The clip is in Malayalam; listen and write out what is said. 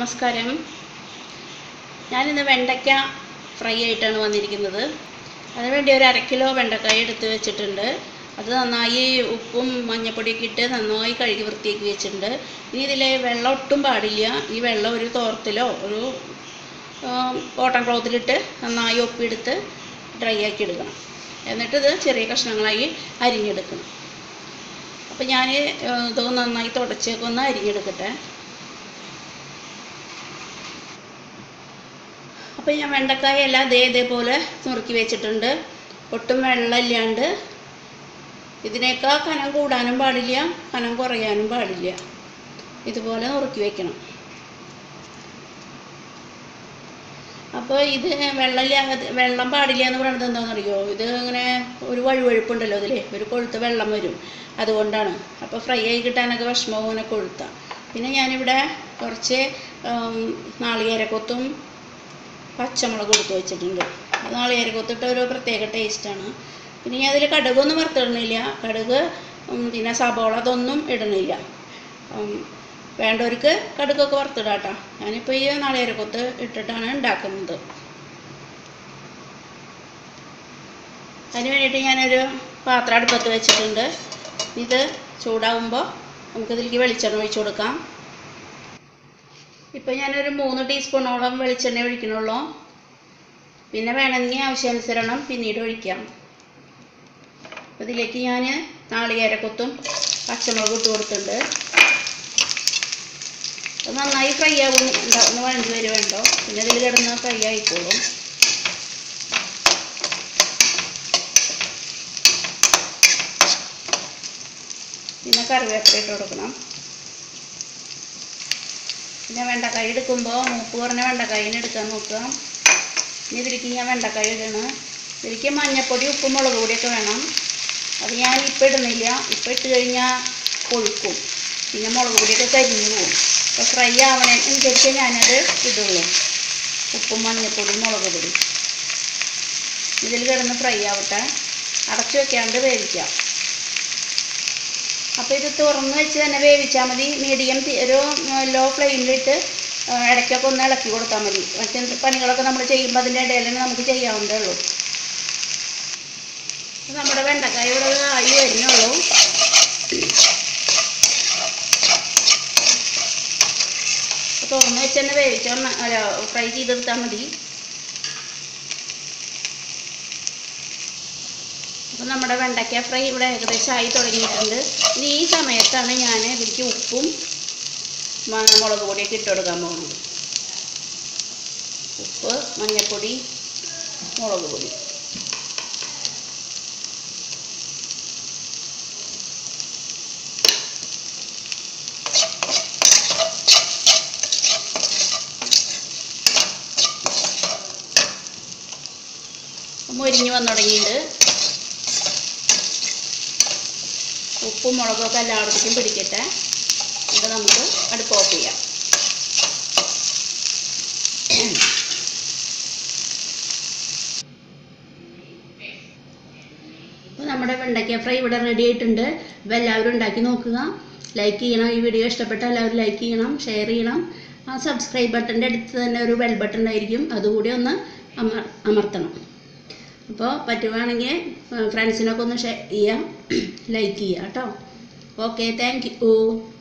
നമസ്കാരം ഞാനിന്ന് വെണ്ടയ്ക്ക ഫ്രൈ ആയിട്ടാണ് വന്നിരിക്കുന്നത് അതിനുവേണ്ടി ഒരു അര കിലോ വെണ്ടക്കായ എടുത്ത് വെച്ചിട്ടുണ്ട് അത് നന്നായി ഉപ്പും മഞ്ഞപ്പൊടിയൊക്കെ ഇട്ട് നന്നായി കഴുകി വൃത്തിയാക്കി വെച്ചിട്ടുണ്ട് ഇനി ഇതിൽ വെള്ളം ഒട്ടും പാടില്ല ഈ വെള്ളം ഒരു തോർത്തിലോ ഒരു കോട്ടൺ ക്ലോത്തിലിട്ട് നന്നായി ഒപ്പിയെടുത്ത് ഡ്രൈ ആക്കി എടുക്കണം എന്നിട്ട് ഇത് ചെറിയ കഷ്ണങ്ങളായി അരിഞ്ഞെടുക്കണം അപ്പം ഞാൻ ഇത് നന്നായി തുടച്ചൊക്കെ ഒന്ന് അരിഞ്ഞെടുക്കട്ടെ അപ്പം ഞാൻ വെണ്ടക്കായ എല്ലാം ദേ ഇതേപോലെ നുറുക്കി വെച്ചിട്ടുണ്ട് ഒട്ടും വെള്ളമില്ലാണ്ട് ഇതിനേക്കാൾ കനം കൂടാനും പാടില്ല കനം കുറയാനും പാടില്ല ഇതുപോലെ നുറുക്കി വെക്കണം അപ്പോൾ ഇത് വെള്ളമില്ല വെള്ളം പാടില്ല എന്ന് പറയുന്നത് എന്താണെന്നറിയോ ഇത് ഇങ്ങനെ ഒരു വഴുവഴുപ്പുണ്ടല്ലോ ഇതിൽ ഒരു കൊഴുത്ത വെള്ളം വരും അതുകൊണ്ടാണ് അപ്പോൾ ഫ്രൈ ആയി കിട്ടാനൊക്കെ വിഷമവും ഇങ്ങനെ കൊഴുത്ത പിന്നെ ഞാനിവിടെ കുറച്ച് നാളികേരക്കൊത്തും പച്ചമുളക് എടുത്ത് വെച്ചിട്ടുണ്ട് നാളികേരക്കൊത്തിട്ട് ഒരു പ്രത്യേക ടേസ്റ്റാണ് പിന്നെ ഞാൻ അതിൽ കടുകൊന്നും വറുത്തിടണില്ല കടുക് പിന്നെ സബോള അതൊന്നും ഇടണില്ല വേണ്ടവർക്ക് കടുകൊക്കെ വറുത്തിടാം കേട്ടോ ഞാനിപ്പോൾ ഈ നാളികേരക്കൊത്ത് ഇട്ടിട്ടാണ് ഉണ്ടാക്കുന്നത് അതിന് വേണ്ടിയിട്ട് ഞാനൊരു പാത്രം അടുപ്പത്ത് വെച്ചിട്ടുണ്ട് ഇത് ചൂടാകുമ്പോൾ നമുക്കിതിലേക്ക് വെളിച്ചെണ്ണ ഒഴിച്ചു കൊടുക്കാം ഇപ്പം ഞാനൊരു മൂന്ന് ടീസ്പൂണോളം വെളിച്ചെണ്ണ ഒഴിക്കണുള്ളൂ പിന്നെ വേണമെങ്കിൽ ആവശ്യാനുസരണം പിന്നീട് ഒഴിക്കാം അപ്പോൾ ഇതിലേക്ക് ഞാൻ നാളികേരക്കൊത്തും പച്ചമുളകും ഇട്ട് കൊടുത്തിട്ടുണ്ട് അത് നന്നായി ഫ്രൈ ആവും ഒന്ന് വഴഞ്ഞു വരുമുണ്ടോ പിന്നെ ഇതിൽ കിടന്ന് ഫ്രൈ ആയിക്കോളും പിന്നെ കറിവേപ്പില ഇട്ട് കൊടുക്കണം പിന്നെ വെണ്ടക്കായ എടുക്കുമ്പോൾ മൂപ്പ് കുറഞ്ഞ വെണ്ടക്കായിന് എടുക്കാൻ നോക്കുക ഇനി ഇതിലേക്ക് ഞാൻ വെണ്ടക്കായ ഇടണം ഇതിലേക്ക് മഞ്ഞൾപ്പൊടി ഉപ്പും മുളക് പൊടിയൊക്കെ വേണം അത് ഞാൻ ഇപ്പം ഇടുന്നില്ല ഇപ്പം ഇട്ട് കഴിഞ്ഞാൽ കൊഴുക്കും പിന്നെ മുളക് പൊടിയൊക്കെ കരിഞ്ഞു പോകും അപ്പോൾ ഫ്രൈ ആവണനുസരിച്ച് ഞാനത് ഇടുള്ളൂ ഉപ്പും മഞ്ഞൾപ്പൊടി മുളക് പൊടി ഇതിൽ കിടന്ന് ഫ്രൈ ആവട്ടെ അടച്ചു വെക്കാണ്ട് വേവിക്കാം അപ്പോൾ ഇത് തുറന്ന് വെച്ച് തന്നെ വേവിച്ചാൽ മതി മീഡിയം ഒരു ലോ ഫ്ലെയിമിലിട്ട് ഇടയ്ക്കൊക്കെ ഒന്ന് ഇളക്കി കൊടുത്താൽ മതി മറ്റേ പണികളൊക്കെ നമ്മൾ ചെയ്യുമ്പോൾ അതിൻ്റെ ഇടയിൽ തന്നെ നമുക്ക് ചെയ്യാവുന്നതേ ഉള്ളൂ നമ്മുടെ വെണ്ടക്കായ ഇവിടെ ആയി വരുന്നുള്ളൂ തുറന്ന് വെച്ച് തന്നെ വേവിച്ചാൽ അല്ല ഫ്രൈ ചെയ്തെടുത്താൽ മതി അപ്പം നമ്മുടെ വെണ്ടയ്ക്ക ഫ്രൈ ഇവിടെ ഏകദേശം ആയി തുടങ്ങിയിട്ടുണ്ട് ഇനി ഈ സമയത്താണ് ഞാൻ ഇതിലേക്ക് ഉപ്പും മുളക് പൊടിയൊക്കെ ഇട്ട് കൊടുക്കാൻ പോകുന്നത് ഉപ്പ് മഞ്ഞൾപ്പൊടി മുളക് പൊടി മൊരിഞ്ഞ് വന്നു തുടങ്ങിയിട്ടുണ്ട് ഉപ്പും മുളകൊക്കെ എല്ലായിടത്തേക്കും പിടിക്കട്ടെ ഇത് നമുക്ക് അടുപ്പ് ഓഫ് ചെയ്യാം അപ്പോൾ നമ്മുടെ വെണ്ടയ്ക്ക ഫ്രൈ ഇവിടെ റെഡി ആയിട്ടുണ്ട് അപ്പോൾ എല്ലാവരും ഉണ്ടാക്കി നോക്കുക ലൈക്ക് ചെയ്യണം ഈ വീഡിയോ ഇഷ്ടപ്പെട്ട എല്ലാവരും ലൈക്ക് ചെയ്യണം ഷെയർ ചെയ്യണം ആ സബ്സ്ക്രൈബ് ബട്ടൻ്റെ അടുത്ത് തന്നെ ഒരു ബെൽ ബട്ടൺ ഉണ്ടായിരിക്കും അതുകൂടി ഒന്ന് അമർ അമർത്തണം അപ്പോൾ പറ്റുവാണെങ്കിൽ ഫ്രണ്ട്സിനൊക്കെ ഒന്ന് ഷെയർ ചെയ്യാം ലൈക്ക് ചെയ്യുക കേട്ടോ ഓക്കെ താങ്ക് യു